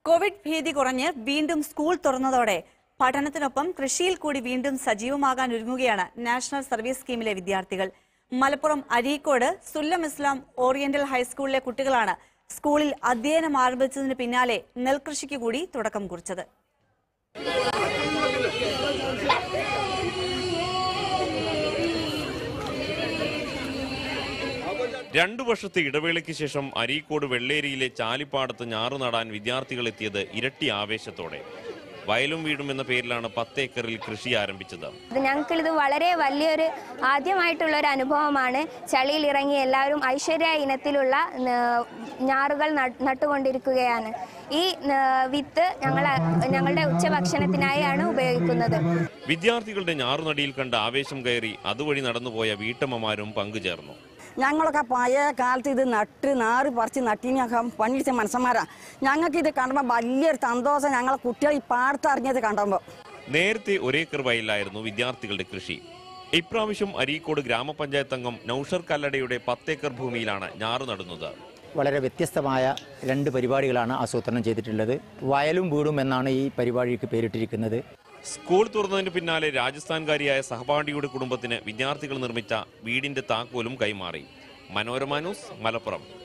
Covid ഭീതി കുറഞ്ഞ് വീണ്ടും സ്കൂൾ തുറന്നതോടെ പഠനത്തിനൊപ്പം കൃഷിയിൽ കൂടി വീണ്ടും സജീവമാകാൻ ഒരുങ്ങുകയാണ് നാഷണൽ സർവീസ് സ്കീമിലെ വിദ്യാർത്ഥികൾ മലപ്പുറം അരീക്കോട് സുല്ലം ഇസ്ലാം ഓറിയന്റൽ ഹൈസ്കൂളിലെ കുട്ടികളാണ് സ്കൂളിൽ അധ്യയനം ആരംഭിച്ചതിന് പിന്നാലെ നെൽകൃഷിക്ക് കൂടി തുടക്കം കുറിച്ചത് രണ്ടു വർഷത്തെ ഇടവേളയ്ക്ക് ശേഷം അരീക്കോട് വെള്ളേരിയിലെ ചാലിപ്പാടത്ത് ഞാറു നടാൻ വിദ്യാർത്ഥികൾ എത്തിയത് ഇരട്ടി ആവേശത്തോടെ വയലും വീടും എന്ന പേരിലാണ് പത്ത് ഏക്കറിൽ കൃഷി ആരംഭിച്ചത് ഇത് ഞങ്ങൾക്കിത് വളരെ വലിയൊരു ആദ്യമായിട്ടുള്ള ഒരു അനുഭവമാണ് ചളിയിൽ ഇറങ്ങി എല്ലാവരും ഐശ്വര്യ ഇനത്തിലുള്ള ന- ഞാറുകൾ നട്ട് നട്ടുകൊണ്ടിരിക്കുകയാണ് ഈ ന- വിത്ത് ഞങ്ങൾ ഞങ്ങളുടെ ഉച്ചഭക്ഷണത്തിനായാണ് ഉപയോഗിക്കുന്നത് വിദ്യാർത്ഥികളുടെ ഞാറുനടിയിൽ കണ്ട ആവേശം കയറി അതുവഴി നടന്നുപോയ വീട്ടമ്മമാരും പങ്കുചേർന്നു ഞങ്ങളൊക്കെ പഴയ കാലത്ത് ഇത് നട്ട് നാറ് പറിച്ച് നട്ടിനൊക്കെ പണിയെടുത്ത മനുഷ്യന്മാരാ ഞങ്ങൾക്ക് ഇത് കാണുമ്പോൾ വലിയൊരു സന്തോഷം ഞങ്ങളെ കുട്ടികൾ ഈ പാടത്ത് ഇറങ്ങിയത് കണ്ടുമ്പോൾ നേരത്തെ ഒരേക്കർ വയലിലായിരുന്നു വിദ്യാർത്ഥികളുടെ കൃഷി ഇപ്രാവശ്യം അരീക്കോട് ഗ്രാമപഞ്ചായത്ത് അംഗം നൌഷർ കല്ലടയുടെ പത്തേക്കർ ഭൂമിയിലാണ് ഞാറു നടുന്നത് വളരെ വ്യത്യസ്തമായ രണ്ട് പരിപാടികളാണ് ആസൂത്രണം ചെയ്തിട്ടുള്ളത് വയലും വീടും എന്നാണ് ഈ പരിപാടിക്ക് പേരിട്ടിരിക്കുന്നത് സ്കൂൾ തുറന്നതിന് പിന്നാലെ രാജസ്ഥാൻകാരിയായ സഹപാഠിയുടെ കുടുംബത്തിന് വിദ്യാർത്ഥികൾ നിർമ്മിച്ച വീടിന്റെ താക്കോലും കൈമാറി മനോരമ ന്യൂസ് മലപ്പുറം